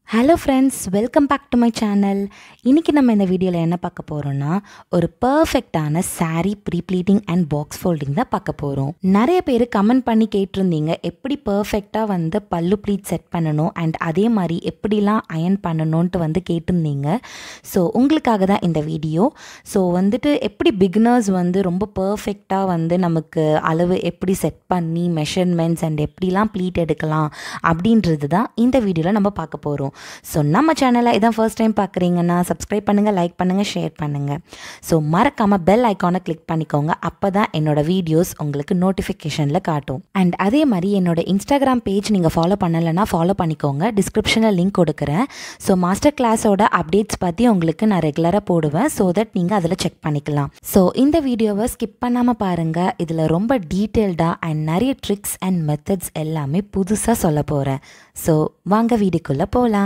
hello friends welcome back to my channel இன்றைக்கி நம்ம இந்த வீடியோவில் என்ன பார்க்க போகிறோம்னா ஒரு பர்ஃபெக்டான saree pre pleating and box folding தான் பார்க்க போகிறோம் நிறைய பேர் கமெண்ட் பண்ணி கேட்டிருந்தீங்க எப்படி பர்ஃபெக்டாக வந்து பல்லு ப்ளீட் செட் பண்ணணும் அண்ட் அதே மாதிரி எப்படிலாம் அயன் பண்ணணுன்ட்டு வந்து கேட்டிருந்தீங்க ஸோ உங்களுக்காக தான் இந்த வீடியோ ஸோ வந்துட்டு எப்படி பிகினர்ஸ் வந்து ரொம்ப பர்ஃபெக்டாக வந்து நமக்கு அளவு எப்படி செட் பண்ணி மெஷர்மெண்ட்ஸ் அண்ட் எப்படிலாம் ப்ளீட் எடுக்கலாம் அப்படின்றது தான் இந்த வீடியோவில் நம்ம பார்க்க போகிறோம் ஸோ நம்ம சேனலை இதான் ஃபர்ஸ்ட் டைம் பார்க்குறீங்கன்னா சப்ஸ்கிரைப் பண்ணுங்கள் லைக் பண்ணுங்கள் ஷேர் பண்ணுங்கள் ஸோ மறக்காமல் பெல் ஐக்கானை கிளிக் பண்ணிக்கோங்க அப்போ தான் என்னோட வீடியோஸ் உங்களுக்கு நோட்டிஃபிகேஷனில் காட்டும் அண்ட் அதே மாதிரி என்னோட இன்ஸ்டாகிராம் பேஜ் நீங்கள் ஃபாலோ பண்ணலைன்னா ஃபாலோ பண்ணிக்கோங்க டிஸ்கிரிப்ஷனில் லிங்க் கொடுக்குறேன் ஸோ மாஸ்டர் கிளாஸோட அப்டேட்ஸ் பற்றி உங்களுக்கு நான் ரெகுலராக போடுவேன் ஸோ தட் நீங்கள் அதில் செக் பண்ணிக்கலாம் ஸோ இந்த வீடியோவை ஸ்கிப் பண்ணாமல் பாருங்கள் இதில் ரொம்ப டீட்டெயில்டாக அண்ட் நிறைய ட்ரிக்ஸ் அண்ட் மெத்தட்ஸ் எல்லாமே புதுசாக சொல்ல போகிறேன் ஸோ வாங்க வீடியோக்குள்ளே போகலாம்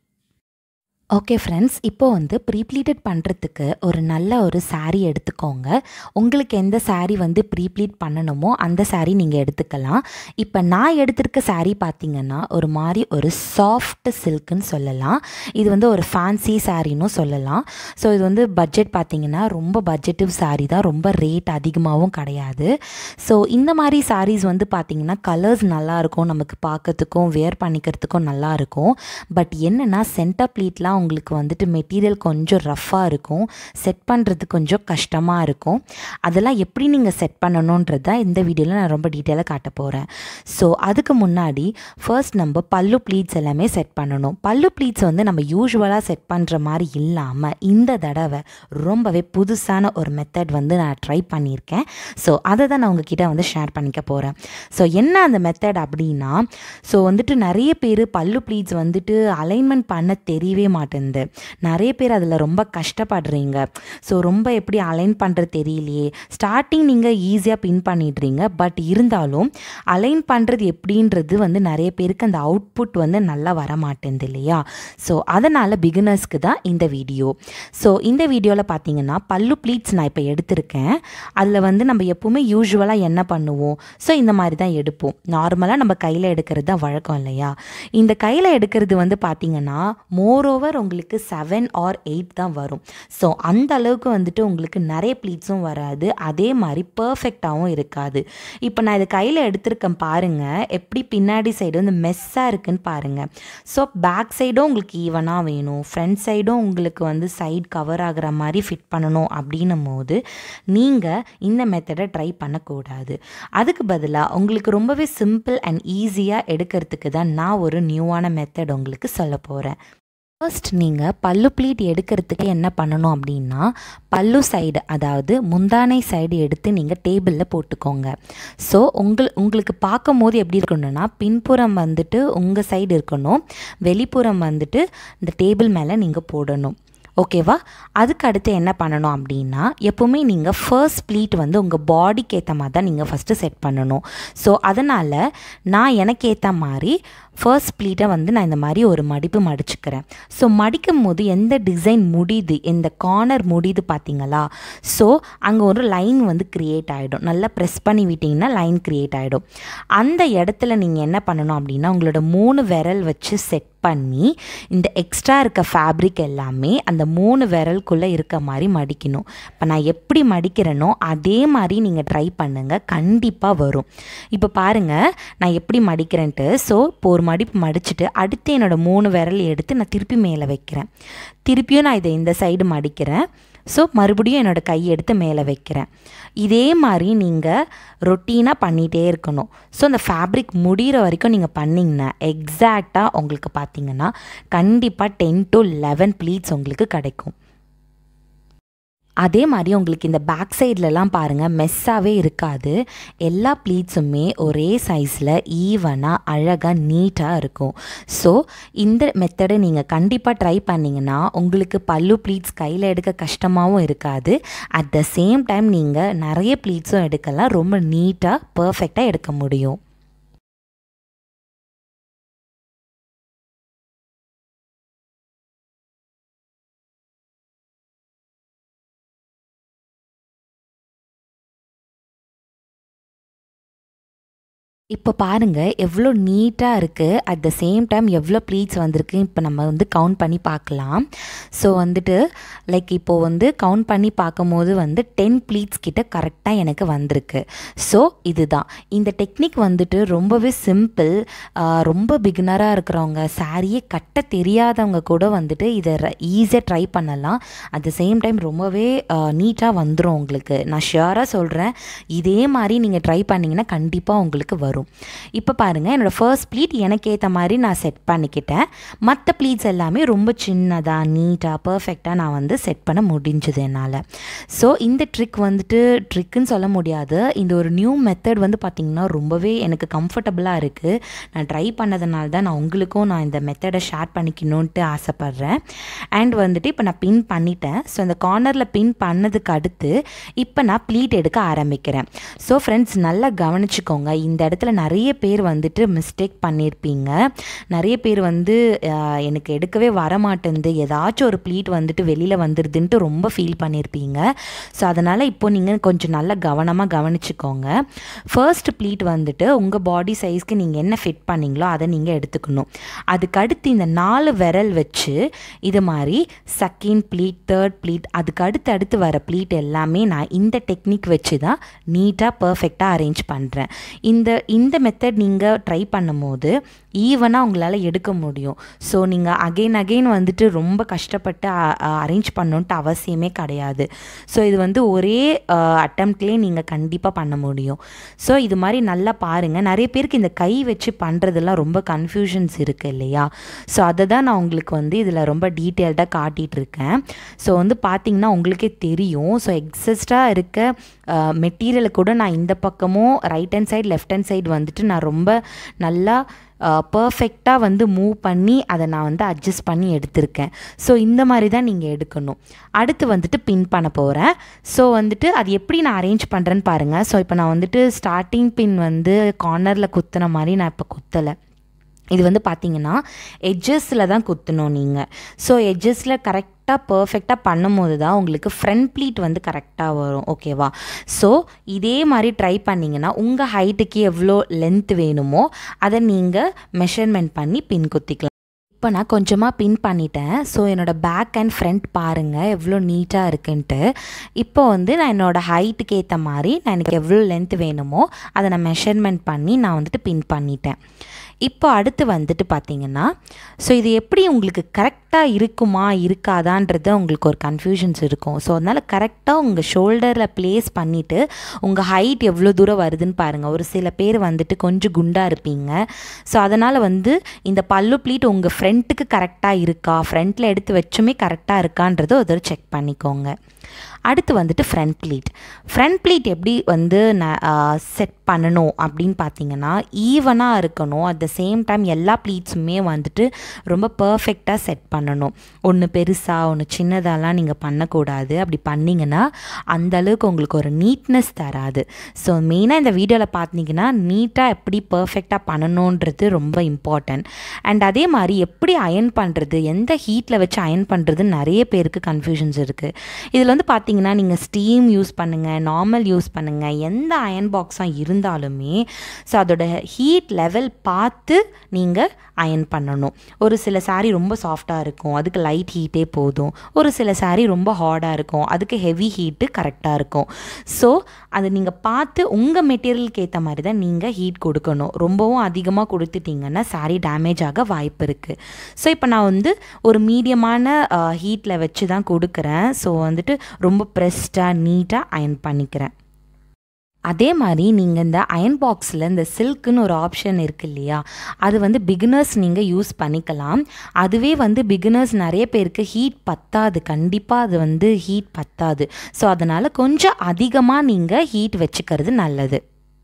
ஓகே ஃப்ரெண்ட்ஸ் இப்போ வந்து ப்ரீப்ளீட்டட் பண்ணுறதுக்கு ஒரு நல்ல ஒரு saree எடுத்துக்கோங்க உங்களுக்கு எந்த saree வந்து ப்ரீப்ளீட் பண்ணணுமோ அந்த saree நீங்கள் எடுத்துக்கலாம் இப்போ நான் எடுத்திருக்க saree பார்த்தீங்கன்னா ஒரு மாதிரி ஒரு சாஃப்ட் சில்க்குன்னு சொல்லலாம் இது வந்து ஒரு ஃபேன்சி சாரின்னு சொல்லலாம் ஸோ இது வந்து பட்ஜெட் பார்த்தீங்கன்னா ரொம்ப பட்ஜெட்டிவ் saree தான் ரொம்ப ரேட் அதிகமாகவும் கிடையாது ஸோ இந்த மாதிரி sarees வந்து பார்த்தீங்கன்னா கலர்ஸ் நல்லாயிருக்கும் நமக்கு பார்க்கறதுக்கும் வேர் பண்ணிக்கிறதுக்கும் நல்லாயிருக்கும் பட் என்னென்னா சென்டர் ப்ளீட்லாம் உங்களுக்கு வந்துட்டு மெட்டீரியல் கொஞ்சம் ரஃப்பாக இருக்கும் செட் பண்ணுறது கொஞ்சம் கஷ்டமாக இருக்கும் அதெல்லாம் எப்படி நீங்கள் செட் பண்ணணுன்றது தான் இந்த வீடியோவில் நான் ரொம்ப டீட்டெயிலாக காட்ட போகிறேன் ஸோ அதுக்கு முன்னாடி ஃபர்ஸ்ட் நம்ம பல்லு ப்ளீட்ஸ் எல்லாமே செட் பண்ணணும் பல்லு ப்ளீட்ஸ் வந்து நம்ம யூஸ்வலாக செட் பண்ணுற மாதிரி இல்லாமல் இந்த தடவை ரொம்பவே புதுசான ஒரு மெத்தட் வந்து நான் ட்ரை பண்ணியிருக்கேன் ஸோ அதை தான் நான் உங்ககிட்ட வந்து ஷேர் பண்ணிக்க போகிறேன் ஸோ என்ன அந்த மெத்தட் அப்படின்னா ஸோ வந்துட்டு நிறைய பேர் பல்லு ப்ளீட்ஸ் வந்துட்டு அலைன்மெண்ட் பண்ண தெரியவே மாட்டேங்குது நிறைய பேர் அதில் ரொம்ப கஷ்டப்படுறீங்க ஸோ ரொம்ப எப்படி அலைன் பண்ணுறது தெரியலையே ஸ்டார்டிங் நீங்கள் ஈஸியாக பின் பண்ணிடுறீங்க பட் இருந்தாலும் அலைன் பண்ணுறது எப்படின்றது வந்து நிறைய பேருக்கு அந்த அவுட்புட் வந்து நல்லா வர மாட்டேங்குது இல்லையா ஸோ அதனால் பிகினர்ஸ்க்கு தான் இந்த வீடியோ ஸோ இந்த வீடியோவில் பார்த்தீங்கன்னா பல்லு ப்ளீட்ஸ் நான் இப்போ எடுத்திருக்கேன் அதில் வந்து நம்ம எப்பவுமே யூஸ்வலாக என்ன பண்ணுவோம் ஸோ இந்த மாதிரி தான் எடுப்போம் நார்மலாக நம்ம கையில் எடுக்கிறது தான் வழக்கம் இல்லையா இந்த கையில் எடுக்கிறது வந்து பார்த்தீங்கன்னா மோரோவர் உங்களுக்கு செவன் ஆர் எயிட் தான் வரும் ஸோ அந்த அளவுக்கு வந்துட்டு உங்களுக்கு நிறைய ப்ளீட்ஸும் வராது அதே மாதிரி பர்ஃபெக்டாகவும் இருக்காது இப்போ நான் இது கையில் எடுத்திருக்கேன் பாருங்கள் எப்படி பின்னாடி சைடு வந்து மெஸ்ஸாக இருக்குன்னு பாருங்கள் ஸோ பேக் சைடும் உங்களுக்கு ஈவனாக வேணும் ஃப்ரண்ட் சைடும் உங்களுக்கு வந்து சைடு கவர் ஆகிற மாதிரி ஃபிட் பண்ணணும் அப்படின்னும் போது நீங்கள் இந்த மெத்தடை ட்ரை பண்ணக்கூடாது அதுக்கு பதிலாக உங்களுக்கு ரொம்பவே சிம்பிள் அண்ட் ஈஸியாக எடுக்கிறதுக்கு தான் நான் ஒரு நியூவான மெத்தட் உங்களுக்கு சொல்ல போகிறேன் ஃபர்ஸ்ட் நீங்கள் பல்லு ப்ளீட் எடுக்கிறதுக்கு என்ன பண்ணணும் அப்படின்னா பல்லு சைடு அதாவது முந்தானை சைடு எடுத்து நீங்கள் டேபிளில் போட்டுக்கோங்க ஸோ உங்கள் உங்களுக்கு பார்க்கும் போது எப்படி இருக்கணும்னா பின்புறம் வந்துட்டு உங்கள் சைடு இருக்கணும் வெளிப்புறம் வந்துட்டு இந்த டேபிள் மேலே நீங்கள் போடணும் ஓகேவா அதுக்கு அடுத்து என்ன பண்ணணும் அப்படின்னா எப்போவுமே நீங்கள் ஃபர்ஸ்ட் ப்ளீட் வந்து உங்கள் பாடிக்கு ஏற்ற மாதிரி தான் நீங்கள் ஃபஸ்ட்டு செட் பண்ணணும் ஸோ அதனால் நான் எனக்கு ஏற்ற மாதிரி ஃபர்ஸ்ட் ப்ளீட்டை வந்து நான் இந்த மாதிரி ஒரு மடிப்பு மடிச்சுக்கிறேன் ஸோ மடிக்கும் போது எந்த டிசைன் முடியுது எந்த கார்னர் முடியுது பார்த்தீங்களா ஸோ அங்கே ஒரு லைன் வந்து க்ரியேட் ஆகிடும் நல்லா ப்ரெஸ் பண்ணி விட்டிங்கன்னா லைன் க்ரியேட் ஆகிடும் அந்த இடத்துல நீங்கள் என்ன பண்ணணும் அப்படின்னா உங்களோட மூணு விரல் வச்சு செட் பண்ணி இந்த எக்ஸ்ட்ரா இருக்க ஃபேப்ரிக் எல்லாமே அந்த மூணு விரலுக்குள்ளே இருக்க மாதிரி மடிக்கணும் இப்போ நான் எப்படி மடிக்கிறேனோ அதே மாதிரி நீங்கள் ட்ரை பண்ணுங்கள் கண்டிப்பாக வரும் இப்போ பாருங்கள் நான் எப்படி மடிக்கிறேன்ட்டு ஸோ இப்போ ஒரு மடிப்பு மடிச்சுட்டு அடுத்து என்னோடய மூணு விரல் எடுத்து நான் திருப்பி மேலே வைக்கிறேன் திருப்பியும் நான் இதை இந்த சைடு மடிக்கிறேன் ஸோ மறுபடியும் என்னோடய கை எடுத்து மேலே வைக்கிறேன் இதே மாதிரி நீங்கள் ரொட்டீனாக பண்ணிகிட்டே இருக்கணும் ஸோ அந்த ஃபேப்ரிக் முடிகிற வரைக்கும் நீங்கள் பண்ணிங்கன்னா எக்ஸாக்டாக உங்களுக்கு பார்த்தீங்கன்னா கண்டிப்பாக டென் டு லெவன் ப்ளீட்ஸ் உங்களுக்கு கிடைக்கும் அதே மாதிரி உங்களுக்கு இந்த பேக் சைட்லலாம் பாருங்கள் மெஸ்ஸாகவே இருக்காது எல்லா ப்ளீட்ஸுமே ஒரே சைஸில் ஈவனாக அழகாக நீட்டாக இருக்கும் ஸோ இந்த மெத்தடை நீங்கள் கண்டிப்பாக ட்ரை பண்ணிங்கன்னா உங்களுக்கு பல்லு ப்ளீட்ஸ் கையில் எடுக்க கஷ்டமாகவும் இருக்காது அட் த சேம் டைம் நீங்கள் நிறைய ப்ளீட்ஸும் எடுக்கலாம் ரொம்ப நீட்டாக பர்ஃபெக்டாக எடுக்க முடியும் இப்போ பாருங்கள் எவ்வளோ நீட்டாக இருக்குது அட் த சேம் டைம் எவ்வளோ ப்ளீட்ஸ் வந்திருக்கு இப்போ நம்ம வந்து கவுண்ட் பண்ணி பார்க்கலாம் ஸோ வந்துட்டு லைக் இப்போது வந்து கவுண்ட் பண்ணி பார்க்கும்போது வந்து டென் ப்ளீட்ஸ் கிட்ட கரெக்டாக எனக்கு வந்திருக்கு ஸோ இதுதான் இந்த டெக்னிக் வந்துட்டு ரொம்பவே சிம்பிள் ரொம்ப பிகினராக இருக்கிறவங்க சாரியே கட்ட தெரியாதவங்க கூட வந்துட்டு இதை ஈஸியாக ட்ரை பண்ணலாம் அட் த சேம் டைம் ரொம்பவே நீட்டாக வந்துடும் உங்களுக்கு நான் ஷியராக சொல்கிறேன் இதே மாதிரி நீங்கள் ட்ரை பண்ணிங்கன்னா கண்டிப்பாக உங்களுக்கு வரும் இப்போ பாருங்கள் என்னோடய ஃபர்ஸ்ட் ப்ளீட் எனக்கு ஏற்ற மாதிரி நான் செட் பண்ணிக்கிட்டேன் மற்ற ப்ளீட்ஸ் எல்லாமே ரொம்ப சின்னதாக நீட்டாக பர்ஃபெக்டாக நான் வந்து செட் பண்ண முடிஞ்சுது என்னால் ஸோ இந்த ட்ரிக் வந்துட்டு ட்ரிக்குன்னு சொல்ல முடியாது இந்த ஒரு நியூ மெத்தட் வந்து பார்த்திங்கன்னா ரொம்பவே எனக்கு கம்ஃபர்டபுளாக இருக்குது நான் ட்ரை பண்ணதுனால தான் நான் உங்களுக்கும் நான் இந்த மெத்தடை ஷேர் பண்ணிக்கணுன்ட்டு ஆசைப்பட்றேன் அண்ட் வந்துட்டு இப்போ நான் பின் பண்ணிட்டேன் ஸோ அந்த கார்னரில் பின் பண்ணதுக்கு அடுத்து இப்போ நான் ப்ளீட் எடுக்க ஆரம்பிக்கிறேன் ஸோ ஃப்ரெண்ட்ஸ் நல்லா கவனிச்சுக்கோங்க இந்த இடத்துல நிறைய பேர் வந்துட்டு மிஸ்டேக் பண்ணியிருப்பீங்க நிறைய பேர் வந்து எனக்கு எடுக்கவே வரமாட்டேங்குது ஏதாச்சும் ஒரு ப்ளீட் வந்துட்டு வெளியில் வந்துடுதுன்ட்டு ரொம்ப ஃபீல் பண்ணியிருப்பீங்க ஸோ அதனால் இப்போ நீங்கள் கொஞ்சம் நல்லா கவனமாக கவனிச்சுக்கோங்க ஃபர்ஸ்ட் ப்ளீட் வந்துட்டு உங்கள் பாடி சைஸ்க்கு நீங்கள் என்ன ஃபிட் பண்ணீங்களோ அதை நீங்கள் எடுத்துக்கணும் அதுக்கடுத்து இந்த நாலு விரல் வச்சு இது மாதிரி செகண்ட் ப்ளீட் தேர்ட் ப்ளீட் அதுக்கு அடுத்து அடுத்து வர ப்ளீட் எல்லாமே நான் இந்த டெக்னிக் வச்சு தான் நீட்டாக பர்ஃபெக்டாக அரேஞ்ச் பண்ணுறேன் இந்த இந்த மெத்தட் நீங்கள் ட்ரை பண்ணும்போது ஈவனாக உங்களால் எடுக்க முடியும் ஸோ நீங்கள் அகெயின் அகெயின் வந்துட்டு ரொம்ப கஷ்டப்பட்டு அரேஞ்ச் பண்ணணுன்ட்டு அவசியமே கிடையாது ஸோ இது வந்து ஒரே அட்டம்ப்ட்லேயே நீங்கள் கண்டிப்பாக பண்ண முடியும் ஸோ இது மாதிரி நல்லா பாருங்கள் நிறைய பேருக்கு இந்த கை வச்சு பண்ணுறதுலாம் ரொம்ப கன்ஃபியூஷன்ஸ் இருக்குது இல்லையா ஸோ அதை தான் நான் உங்களுக்கு வந்து இதில் ரொம்ப டீட்டெயில்டாக காட்டிகிட்டு இருக்கேன் ஸோ வந்து பார்த்திங்கன்னா உங்களுக்கே தெரியும் ஸோ எக்ஸஸ்டாக இருக்க மெட்டீரியலை கூட நான் இந்த பக்கமும் right hand side left hand side வந்துட்டு நான் ரொம்ப நல்லா பர்ஃபெக்டாக வந்து மூவ் பண்ணி அதை நான் வந்து அட்ஜஸ்ட் பண்ணி எடுத்திருக்கேன் ஸோ இந்த மாதிரி தான் நீங்கள் எடுக்கணும் அடுத்து வந்துட்டு பின் பண்ண போகிறேன் ஸோ வந்துட்டு அது எப்படி நான் அரேஞ்ச் பண்ணுறேன்னு பாருங்கள் ஸோ இப்போ நான் வந்துட்டு ஸ்டார்டிங் பின் வந்து கார்னரில் குத்துன மாதிரி நான் இப்போ குத்தலை இது வந்து பார்த்தீங்கன்னா எட்ஜஸில் தான் குத்தணும் நீங்கள் ஸோ எட்ஜஸில் கரெக்ட் கரெக்டாக பர்ஃபெக்டாக பண்ணும்போது தான் உங்களுக்கு ஃப்ரண்ட் ப்ளீட் வந்து கரெக்டாக வரும் ஓகேவா ஸோ இதே மாதிரி ட்ரை பண்ணிங்கன்னா உங்கள் ஹைட்டுக்கு எவ்வளோ லென்த் வேணுமோ அதை நீங்கள் மெஷர்மெண்ட் பண்ணி பின் குத்திக்கலாம் இப்போ நான் கொஞ்சமாக பின் பண்ணிட்டேன் ஸோ என்னோடய பேக் அண்ட் ஃப்ரண்ட் பாருங்கள் எவ்வளோ நீட்டாக இருக்குன்ட்டு இப்போ வந்து நான் என்னோடய ஹைட்டுக்கு ஏற்ற மாதிரி நான் எனக்கு எவ்வளோ லென்த் வேணுமோ அதை நான் மெஷர்மெண்ட் பண்ணி நான் வந்துட்டு பின் பண்ணிட்டேன் இப்போ அடுத்து வந்துட்டு பார்த்தீங்கன்னா ஸோ இது எப்படி உங்களுக்கு கரெக்டாக இருக்குமா இருக்காதான்றது உங்களுக்கு ஒரு கன்ஃபியூஷன்ஸ் இருக்கும் ஸோ அதனால் கரெக்டாக உங்கள் ஷோல்டரில் ப்ளேஸ் பண்ணிவிட்டு உங்கள் ஹைட் எவ்வளோ தூரம் வருதுன்னு பாருங்கள் ஒரு சில பேர் வந்துட்டு கொஞ்சம் குண்டாக இருப்பீங்க ஸோ அதனால் வந்து இந்த பல்லு ப்ளீட் உங்கள் ஃப்ரண்ட்டுக்கு கரெக்டாக இருக்கா ஃப்ரண்ட்டில் எடுத்து வச்சுமே கரெக்டாக இருக்கான்றதை ஒரு தடவை செக் பண்ணிக்கோங்க அடுத்து வந்துட்டு ஃப்ரண்ட் ப்ளீட் ஃப்ரண்ட் ப்ளீட் எப்படி வந்து செட் பண்ணணும் அப்படின்னு பார்த்தீங்கன்னா ஈவனாக இருக்கணும் அட் த சேம் டைம் எல்லா ப்ளீட்ஸுமே வந்துட்டு ரொம்ப பர்ஃபெக்டாக செட் பண்ணணும் ஒன்று பெருசாக ஒன்று சின்னதாலாம் நீங்கள் பண்ணக்கூடாது அப்படி பண்ணிங்கன்னா அந்த அளவுக்கு உங்களுக்கு ஒரு நீட்னஸ் தராது ஸோ மெயினாக இந்த வீடியோவில் பார்த்தீங்கன்னா நீட்டாக எப்படி பர்ஃபெக்டாக பண்ணணுன்றது ரொம்ப இம்பார்ட்டன்ட் அண்ட் அதே மாதிரி எப்படி அயன் பண்ணுறது எந்த ஹீட்டில் வச்சு அயன் பண்ணுறது நிறைய பேருக்கு கன்ஃபியூஷன்ஸ் இருக்குது இதில் வந்து பார்த்தீங்கன்னா நீங்கள் ஸ்டீம் யூஸ் பண்ணுங்கள் நார்மல் யூஸ் பண்ணுங்கள் எந்த அயன் பாக்ஸாக இருந்தாலுமே ஸோ அதோட ஹீட் லெவல் பார்த்து நீங்கள் அயன் பண்ணணும் ஒரு சில சாரீ ரொம்ப சாஃப்டாக இருக்கும் அதுக்கு லைட் ஹீட்டே போதும் ஒரு சில சாரீ ரொம்ப ஹார்டாக இருக்கும் அதுக்கு ஹெவி ஹீட்டு கரெக்டாக இருக்கும் ஸோ அது நீங்கள் பார்த்து உங்கள் மெட்டீரியலுக்கு ஏற்ற மாதிரி தான் நீங்கள் ஹீட் கொடுக்கணும் ரொம்பவும் அதிகமாக கொடுத்துட்டிங்கன்னா சாரீ டேமேஜ் ஆக வாய்ப்பு இருக்குது ஸோ இப்போ நான் வந்து ஒரு மீடியமான ஹீட்டில் வச்சு தான் கொடுக்குறேன் ஸோ வந்துட்டு ரொம்ப ப்ரெஸ்டாக நீட்டாக அயன் பண்ணிக்கிறேன் அதே மாதிரி நீங்கள் இந்த அயன் பாக்ஸில் இந்த சில்க்குன்னு ஒரு ஆப்ஷன் இருக்குது இல்லையா அது வந்து பிகினர்ஸ் நீங்கள் யூஸ் பண்ணிக்கலாம் அதுவே வந்து பிகினர்ஸ் நிறைய பேருக்கு ஹீட் பத்தாது கண்டிப்பாக அது வந்து ஹீட் பத்தாது ஸோ அதனால் கொஞ்சம் அதிகமாக நீங்கள் ஹீட் வச்சுக்கிறது நல்லது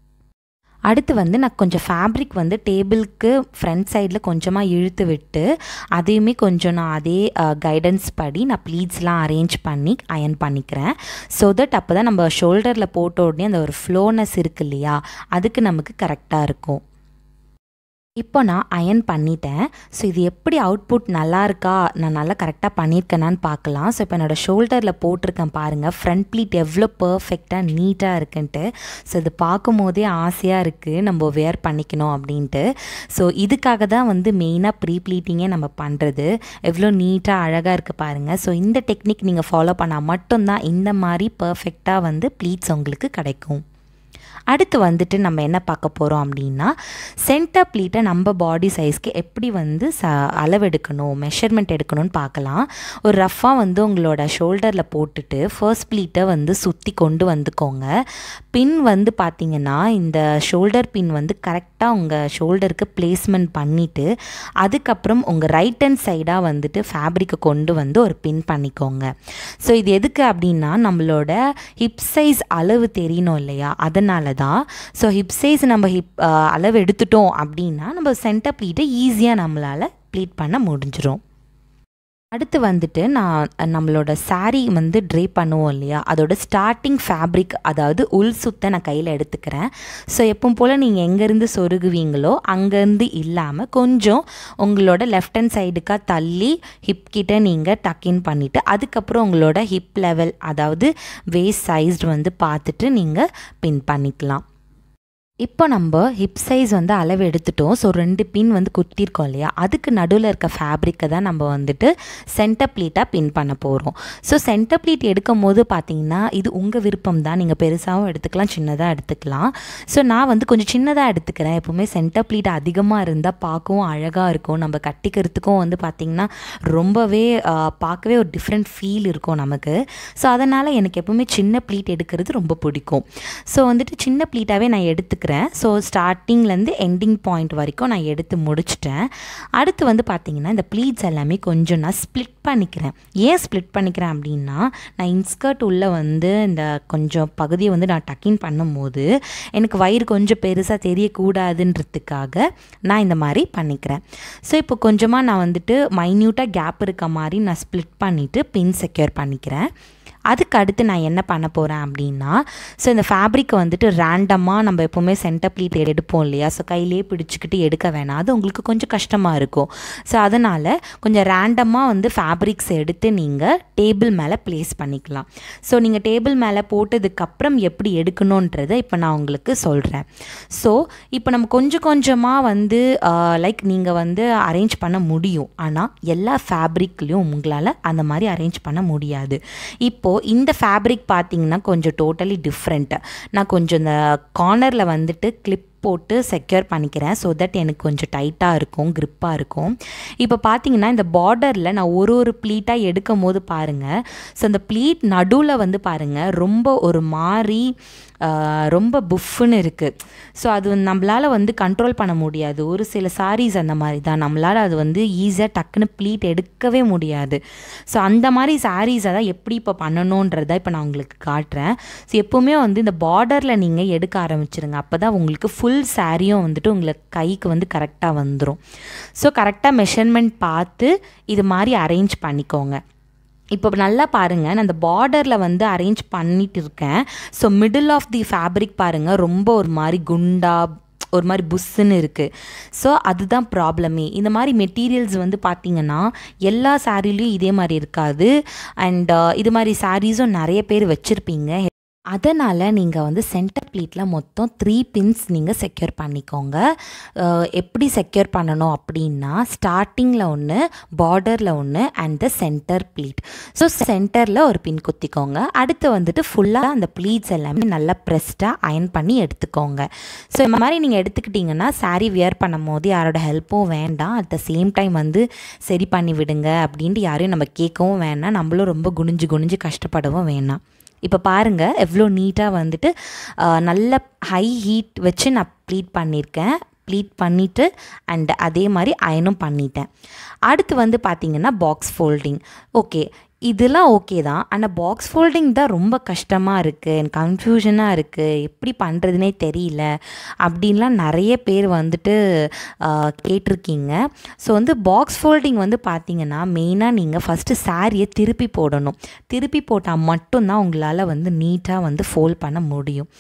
அடுத்து வந்து நான் கொஞ்சம் ஃபேப்ரிக் வந்து டேபிளுக்கு ஃப்ரண்ட் சைடில் கொஞ்சமாக இழுத்து விட்டு அதையுமே கொஞ்சம் நான் அதே கைடன்ஸ் படி நான் ப்ளீட்ஸ்லாம் அரேஞ்ச் பண்ணி அயன் பண்ணிக்கிறேன் ஸோ தட் அப்போ தான் நம்ம ஷோல்டரில் போட்ட உடனே அந்த ஒரு ஃப்ளோனஸ் இருக்கு இல்லையா அதுக்கு நமக்கு கரெக்டாக இருக்கும் இப்போ நான் அயன் பண்ணிட்டேன் ஸோ இது எப்படி அவுட்புட் நல்லா இருக்கா நான் நல்லா கரெக்டாக பண்ணியிருக்கேனான்னு பார்க்கலாம் ஸோ இப்போ என்னோடய ஷோல்டரில் போட்டிருக்கேன் பாருங்கள் ஃப்ரண்ட் ப்ளீட் எவ்வளோ பர்ஃபெக்டாக நீட்டாக இருக்குன்ட்டு ஸோ இது பார்க்கும் போதே ஆசையாக இருக்குது நம்ம வேர் பண்ணிக்கணும் அப்படின்ட்டு ஸோ இதுக்காக தான் வந்து மெயினாக ப்ரீ ப்ளீட்டிங்கே நம்ம பண்ணுறது எவ்வளோ நீட்டாக அழகாக இருக்குது பாருங்கள் ஸோ இந்த டெக்னிக் நீங்கள் ஃபாலோ பண்ணால் மட்டும்தான் இந்த மாதிரி பர்ஃபெக்டாக வந்து ப்ளீட்ஸ் உங்களுக்கு கிடைக்கும் அடுத்து வந்துட்டு நம்ம என்ன பார்க்க போகிறோம் அப்படின்னா சென்டர் ப்ளீட்டை நம்ம பாடி சைஸ்க்கு எப்படி வந்து ச அளவெடுக்கணும் மெஷர்மெண்ட் எடுக்கணும்னு பார்க்கலாம் ஒரு ரஃப்பாக வந்து உங்களோட ஷோல்டரில் போட்டுட்டு ஃபர்ஸ்ட் ப்ளீட்டை வந்து சுற்றி கொண்டு வந்துக்கோங்க பின் வந்து பார்த்திங்கன்னா இந்த ஷோல்டர் பின் வந்து கரெக்டாக உங்கள் ஷோல்டருக்கு பிளேஸ்மெண்ட் பண்ணிவிட்டு அதுக்கப்புறம் உங்கள் ரைட் ஹேண்ட் சைடாக வந்துட்டு ஃபேப்ரிக்கை கொண்டு வந்து ஒரு பின் பண்ணிக்கோங்க ஸோ இது எதுக்கு அப்படின்னா நம்மளோட ஹிப் சைஸ் அளவு தெரியணும் இல்லையா அதனால தான் ஸோ ஹிப் சைஸ் நம்ம ஹிப் அளவு எடுத்துட்டோம் அப்படின்னா நம்ம சென்டர் ப்ளீட்டை ஈஸியாக நம்மளால் ப்ளீட் பண்ண முடிஞ்சிடும் அடுத்து வந்துட்டு நான் நம்மளோட சாரீ வந்து ட்ரே பண்ணுவோம் இல்லையா அதோட ஸ்டார்டிங் ஃபேப்ரிக் அதாவது உள் சுத்த நான் கையில் எடுத்துக்கிறேன் ஸோ எப்பவும் போல் நீங்கள் எங்கேருந்து சொருகுவீங்களோ அங்கேருந்து இல்லாமல் கொஞ்சம் உங்களோட லெஃப்ட் ஹேண்ட் சைடுக்காக தள்ளி ஹிப் கிட்ட நீங்கள் டக்கின் பண்ணிவிட்டு அதுக்கப்புறம் உங்களோட ஹிப் லெவல் அதாவது வேஸ்ட் சைஸ் வந்து பார்த்துட்டு நீங்கள் பின் பண்ணிக்கலாம் இப்போ நம்ம ஹிப் சைஸ் வந்து அளவு எடுத்துட்டோம் ஸோ ரெண்டு பின் வந்து குத்திருக்கோம் இல்லையா அதுக்கு நடுவில் இருக்க ஃபேப்ரிக்கை தான் நம்ம வந்துட்டு சென்டர் ப்ளீட்டாக பின் பண்ண போகிறோம் ஸோ சென்டர் ப்ளீட் எடுக்கும் போது பார்த்தீங்கன்னா இது உங்கள் விருப்பம் தான் நீங்கள் பெருசாகவும் எடுத்துக்கலாம் சின்னதாக எடுத்துக்கலாம் ஸோ நான் வந்து கொஞ்சம் சின்னதாக எடுத்துக்கிறேன் எப்போவுமே சென்டர் ப்ளீட் அதிகமாக இருந்தால் பார்க்கவும் அழகாக இருக்கும் நம்ம கட்டிக்கிறதுக்கும் வந்து பார்த்திங்கன்னா ரொம்பவே பார்க்கவே ஒரு டிஃப்ரெண்ட் ஃபீல் இருக்கும் நமக்கு ஸோ அதனால் எனக்கு எப்போவுமே சின்ன ப்ளீட் எடுக்கிறது ரொம்ப பிடிக்கும் ஸோ வந்துட்டு சின்ன ப்ளீட்டாகவே நான் எடுத்துக்கிறேன் எடுத்துக்கிறேன் ஸோ ஸ்டார்டிங்லேருந்து எண்டிங் பாயிண்ட் வரைக்கும் நான் எடுத்து முடிச்சிட்டேன் அடுத்து வந்து பார்த்திங்கன்னா இந்த ப்ளீட்ஸ் எல்லாமே கொஞ்சம் நான் ஸ்ப்ளிட் பண்ணிக்கிறேன் ஏன் ஸ்ப்ளிட் பண்ணிக்கிறேன் அப்படின்னா நான் இன்ஸ்கர்ட் உள்ளே வந்து இந்த கொஞ்சம் பகுதியை வந்து நான் டக்கின் பண்ணும்போது எனக்கு வயிறு கொஞ்சம் பெருசாக தெரியக்கூடாதுன்றதுக்காக நான் இந்த மாதிரி பண்ணிக்கிறேன் ஸோ இப்போ கொஞ்சமாக நான் வந்துட்டு மைன்யூட்டாக கேப் இருக்க மாதிரி நான் ஸ்ப்ளிட் பண்ணிவிட்டு பின் செக்யூர் பண்ணிக்கிறேன் அதுக்கு அடுத்து நான் என்ன பண்ண போகிறேன் அப்படின்னா ஸோ இந்த ஃபேப்ரிக்கை வந்துட்டு ரேண்டமாக நம்ம எப்போவுமே சென்டர் ப்ளீட் எடுப்போம் இல்லையா ஸோ கையிலே பிடிச்சிக்கிட்டு எடுக்க வேணாம் அது உங்களுக்கு கொஞ்சம் கஷ்டமாக இருக்கும் ஸோ அதனால் கொஞ்சம் ரேண்டமாக வந்து ஃபேப்ரிக்ஸ் எடுத்து நீங்கள் டேபிள் மேலே ப்ளேஸ் பண்ணிக்கலாம் ஸோ நீங்கள் டேபிள் மேலே போட்டதுக்கப்புறம் எப்படி எடுக்கணுன்றதை இப்போ நான் உங்களுக்கு சொல்கிறேன் ஸோ இப்போ நம்ம கொஞ்சம் கொஞ்சமாக வந்து லைக் நீங்கள் வந்து அரேஞ்ச் பண்ண முடியும் ஆனால் எல்லா ஃபேப்ரிக்லேயும் உங்களால் அந்த மாதிரி அரேஞ்ச் பண்ண முடியாது இப்போ இப்போது இந்த ஃபேப்ரிக் பார்த்தீங்கன்னா கொஞ்சம் டோட்டலி டிஃப்ரெண்ட்டு நான் கொஞ்சம் இந்த கார்னரில் வந்துட்டு கிளிப் போட்டு செக்யூர் பண்ணிக்கிறேன் ஸோ தட் எனக்கு கொஞ்சம் டைட்டாக இருக்கும் க்ரிப்பாக இருக்கும் இப்போ பார்த்தீங்கன்னா இந்த பார்டரில் நான் ஒரு ஒரு ப்ளீட்டாக எடுக்கும் போது பாருங்கள் ஸோ அந்த ப்ளீட் நடுவில் வந்து பாருங்கள் ரொம்ப ஒரு மாதிரி ரொம்ப புஃப்னு இருக்குது ஸோ அது நம்மளால் வந்து கண்ட்ரோல் பண்ண முடியாது ஒரு சில சாரீஸ் அந்த மாதிரி தான் நம்மளால் அது வந்து ஈஸியாக டக்குன்னு ப்ளீட் எடுக்கவே முடியாது ஸோ அந்த மாதிரி சாரீஸை தான் எப்படி இப்போ பண்ணணுன்றதை இப்போ நான் உங்களுக்கு காட்டுறேன் ஸோ எப்போவுமே வந்து இந்த பார்டரில் நீங்கள் எடுக்க ஆரம்பிச்சிருங்க அப்போ தான் உங்களுக்கு ஃபுல் சாரியும் வந்துட்டு உங்களுக்கு கைக்கு வந்து கரெக்டாக வந்துடும் ஸோ கரெக்டாக மெஷர்மெண்ட் பார்த்து இது மாதிரி அரேஞ்ச் பண்ணிக்கோங்க இப்போ நல்லா பாருங்கள் நான் அந்த பார்டரில் வந்து அரேஞ்ச் பண்ணிட்டு இருக்கேன் so middle of the fabric பாருங்கள் ரொம்ப ஒரு மாதிரி குண்டா ஒரு மாதிரி புஷ்ஷுன்னு இருக்குது ஸோ அதுதான் ப்ராப்ளமே இந்த மாதிரி மெட்டீரியல்ஸ் வந்து பார்த்திங்கன்னா எல்லா சாரீலையும் இதே மாதிரி இருக்காது அண்ட் இது மாதிரி சாரீஸும் நிறைய பேர் வச்சுருப்பீங்க அதனால் நீங்கள் வந்து சென்டர் ப்ளீட்டில் மொத்தம் த்ரீ பின்ஸ் நீங்கள் செக்யூர் பண்ணிக்கோங்க எப்படி செக்யூர் பண்ணணும் அப்படின்னா ஸ்டார்டிங்கில் ஒன்று பார்டரில் ஒன்று and the center pleat so சென்டரில் ஒரு பின் குத்திக்கோங்க அடுத்து வந்துட்டு ஃபுல்லாக அந்த ப்ளீட்ஸ் எல்லாமே நல்லா ப்ரெஸ்டாக அயன் பண்ணி எடுத்துக்கோங்க ஸோ இந்த மாதிரி நீங்கள் எடுத்துக்கிட்டிங்கன்னா சாரீ வியர் பண்ணும் போது யாரோட ஹெல்ப்பும் வேண்டாம் அட் த சேம் டைம் வந்து சரி பண்ணி விடுங்க அப்படின்ட்டு யாரையும் நம்ம கேட்கவும் வேணாம் நம்மளும் ரொம்ப குனிஞ்சு குனிஞ்சு கஷ்டப்படவும் வேணாம் இப்போ பாருங்கள் எவ்வளோ நீட்டாக வந்துட்டு நல்ல ஹை ஹீட் வச்சு நான் ப்ளீட் பண்ணியிருக்கேன் ப்ளீட் பண்ணிவிட்டு அண்ட் அதே மாதிரி அயனும் பண்ணிட்டேன் அடுத்து வந்து பார்த்திங்கன்னா பாக்ஸ் ஃபோல்டிங் ஓகே இதெல்லாம் ஓகே தான் ஆனால் பாக்ஸ் ஃபோல்டிங் தான் ரொம்ப கஷ்டமாக இருக்குது எனக்கு கன்ஃபியூஷனாக இருக்குது எப்படி பண்ணுறதுனே தெரியல அப்படின்லாம் நிறைய பேர் வந்துட்டு கேட்டிருக்கீங்க ஸோ வந்து பாக்ஸ் ஃபோல்டிங் வந்து பார்த்தீங்கன்னா மெயினாக நீங்கள் ஃபஸ்ட்டு சாரியை திருப்பி போடணும் திருப்பி போட்டால் மட்டும்தான் உங்களால் வந்து நீட்டாக வந்து ஃபோல்ட் பண்ண முடியும்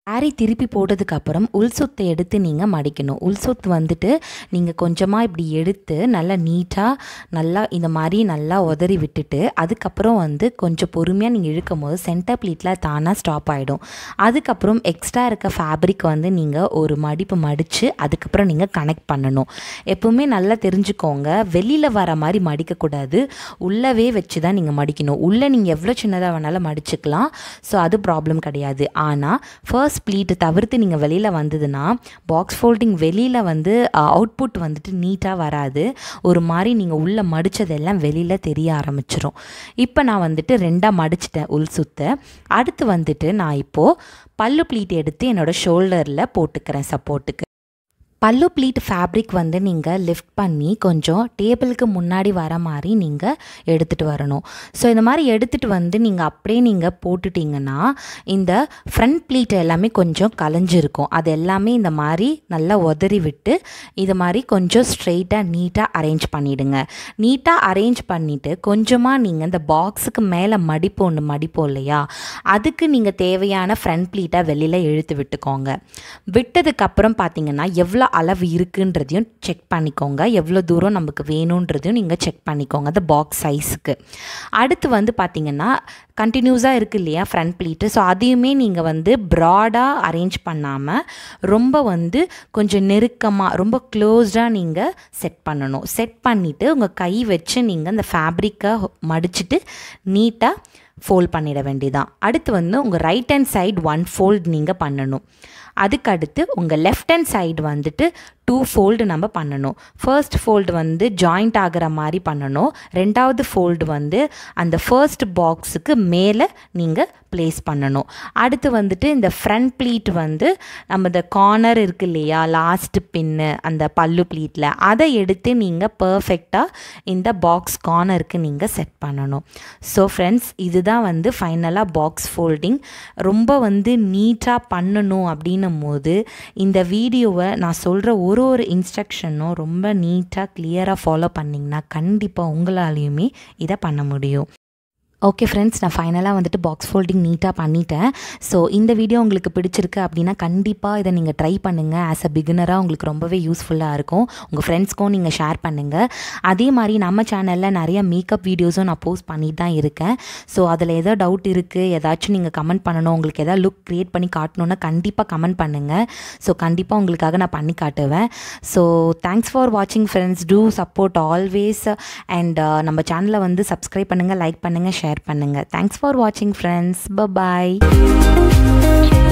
சாரி திருப்பி போட்டதுக்கப்புறம் உள் சொத்தை எடுத்து நீங்கள் மடிக்கணும் உள் சொத்து வந்துட்டு நீங்கள் கொஞ்சமாக இப்படி எடுத்து நல்லா நீட்டாக நல்லா இந்த மாதிரி நல்லா உதறி விட்டுட்டு அதுக்கப்புறம் வந்து கொஞ்சம் பொறுமையாக நீங்கள் இழுக்கும் போது சென்டர் ப்ளீட்டில் தானாக ஸ்டாப் ஆகிடும் அதுக்கப்புறம் எக்ஸ்ட்ரா இருக்க ஃபேப்ரிக் வந்து நீங்கள் ஒரு மடிப்பு மடித்து அதுக்கப்புறம் நீங்கள் கனெக்ட் பண்ணணும் எப்பவுமே நல்லா தெரிஞ்சுக்கோங்க வெளியில் வர மாதிரி மடிக்கக்கூடாது உள்ளவே வச்சு தான் நீங்கள் மடிக்கணும் உள்ளே நீங்கள் எவ்வளோ சின்னதாக வேணாலும் மடிச்சுக்கலாம் ஸோ அது ப்ராப்ளம் கிடையாது ஆனால் ஃபர்ஸ்ட் ப்ளீட்டு தவிர்த்து நீங்கள் வெளியில் வந்ததுன்னா பாக்ஸ் ஃபோல்டிங் வெளியில் வந்து அவுட்புட் வந்துட்டு நீட்டாக வராது ஒரு மாதிரி நீங்கள் உள்ளே மடித்ததெல்லாம் வெளியில் தெரிய ஆரம்பிச்சிரும் இப்போ நான் வந்துட்டு ரெண்டாக மடிச்சிட்டேன் உள் சுத்த அடுத்து வந்துட்டு நான் இப்போது பல்லு ப்ளீட் எடுத்து என்னோடய ஷோல்டரில் போட்டுக்கிறேன் சப்போர்ட்டுக்கு பல்லு ப்ளீட் ஃபேப்ரிக் வந்து நீங்கள் லிஃப்ட் பண்ணி கொஞ்சம் டேபிளுக்கு முன்னாடி வர மாதிரி நீங்கள் எடுத்துகிட்டு வரணும் ஸோ இந்த மாதிரி எடுத்துகிட்டு வந்து நீங்கள் அப்படியே நீங்கள் போட்டுட்டிங்கன்னா இந்த ஃப்ரண்ட் ப்ளீட் எல்லாமே கொஞ்சம் கலைஞ்சிருக்கும் அது எல்லாமே இந்த மாதிரி நல்லா உதறி விட்டு இது மாதிரி கொஞ்சம் ஸ்ட்ரெயிட்டாக நீட்டாக அரேஞ்ச் பண்ணிவிடுங்க நீட்டாக அரேஞ்ச் பண்ணிவிட்டு கொஞ்சமாக நீங்கள் இந்த பாக்ஸுக்கு மேலே மடிப்பு ஒன்று மடிப்போம் இல்லையா அதுக்கு நீங்கள் தேவையான ஃப்ரண்ட் ப்ளீட்டை வெளியில் இழுத்து விட்டுக்கோங்க விட்டதுக்கப்புறம் பார்த்தீங்கன்னா எவ்வளோ அளவு இருக்குன்றதையும் செக் பண்ணிக்கோங்க எவ்வளோ தூரம் நமக்கு வேணுன்றதையும் நீங்கள் செக் பண்ணிக்கோங்க அந்த பாக்ஸ் சைஸுக்கு அடுத்து வந்து பார்த்திங்கன்னா கண்டினியூஸாக இருக்குது இல்லையா ஃப்ரண்ட் ப்ளீட்டு ஸோ அதையுமே நீங்கள் வந்து ப்ராடாக அரேஞ்ச் பண்ணாமல் ரொம்ப வந்து கொஞ்சம் நெருக்கமாக ரொம்ப க்ளோஸ்டாக நீங்கள் செட் பண்ணணும் செட் பண்ணிவிட்டு உங்கள் கை வச்சு நீங்கள் அந்த ஃபேப்ரிக்கை மடிச்சுட்டு நீட்டாக ஃபோல்ட் பண்ணிட வேண்டியதான் அடுத்து வந்து உங்கள் right hand side one fold நீங்கள் பண்ணணும் அதுக்கு அடுத்து உங்கள் லெஃப்ட் ஹேண்ட் சைடு வந்துட்டு டூ ஃபோல்டு நம்ம பண்ணணும் ஃபர்ஸ்ட் ஃபோல்டு வந்து ஜாயிண்ட் ஆகிற மாதிரி பண்ணணும் ரெண்டாவது ஃபோல்டு வந்து அந்த ஃபர்ஸ்ட் பாக்ஸுக்கு மேலே நீங்கள் ப்ளேஸ் பண்ணணும் அடுத்து வந்துட்டு இந்த ஃப்ரண்ட் ப்ளீட் வந்து நம்ம இந்த கார்னர் இருக்கு இல்லையா லாஸ்ட் பின்னு அந்த பல்லு ப்ளீட்டில் அதை எடுத்து நீங்கள் பர்ஃபெக்டாக இந்த பாக்ஸ் கார்னருக்கு நீங்கள் செட் பண்ணணும் ஸோ ஃப்ரெண்ட்ஸ் இதுதான் வந்து ஃபைனலாக பாக்ஸ் ஃபோல்டிங் ரொம்ப வந்து நீட்டாக பண்ணணும் அப்படின்னும் போது இந்த வீடியோவை நான் சொல்கிற ஒரு ஒரு இன்ஸ்ட்ரக்ஷனும் ரொம்ப நீட்டாக கிளியராக ஃபாலோ பண்ணிங்கன்னா கண்டிப்பாக உங்களாலையுமே இதை பண்ண முடியும் ஓகே ஃப்ரெண்ட்ஸ் நான் ஃபைனலாக வந்துட்டு பாக்ஸ் ஃபோல்டிங் நீட்டாக பண்ணிட்டேன் ஸோ இந்த வீடியோ உங்களுக்கு பிடிச்சிருக்கு அப்படின்னா கண்டிப்பாக இதை நீங்கள் ட்ரை பண்ணுங்கள் ஆஸ் அ பிகினராக உங்களுக்கு ரொம்பவே யூஸ்ஃபுல்லாக இருக்கும் உங்கள் ஃப்ரெண்ட்ஸ்க்கும் நீங்கள் ஷேர் பண்ணுங்கள் அதே மாதிரி நம்ம சேனலில் நிறைய மேக்கப் வீடியோஸும் நான் போஸ்ட் பண்ணிட்டு தான் இருக்கேன் ஸோ அதில் ஏதோ டவுட் இருக்குது ஏதாச்சும் நீங்கள் கமெண்ட் பண்ணணும் உங்களுக்கு எதாவது லுக் க்ரியேட் பண்ணி காட்டணுன்னா கண்டிப்பாக கமெண்ட் பண்ணுங்கள் ஸோ கண்டிப்பாக உங்களுக்காக நான் பண்ணி காட்டுவேன் ஸோ தேங்க்ஸ் ஃபார் வாட்சிங் friends do support always and நம்ம சேனலை வந்து சப்ஸ்கிரைப் பண்ணுங்கள் லைக் பண்ணுங்கள் ஷேர் பண்ணுங்கள் தேங்க்ஸ் ஃபார் வாட்சிங் ஃப்ரெண்ட்ஸ் பாய்